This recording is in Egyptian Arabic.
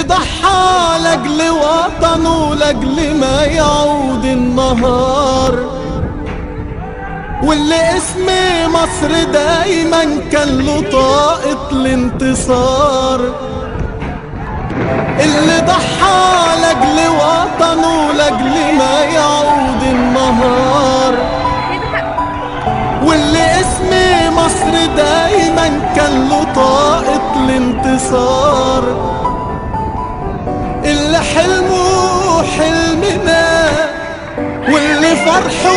ضحى لاجل وطنه لاجل ما يعود النهار واللي اسم مصر دايما كان له طاقة الانتصار اللي ضحى لاجل وطنه لاجل ما يعود النهار واللي اسم مصر دايما كان له طاقة الانتصار اللي حلمه حلمنا واللي فرحه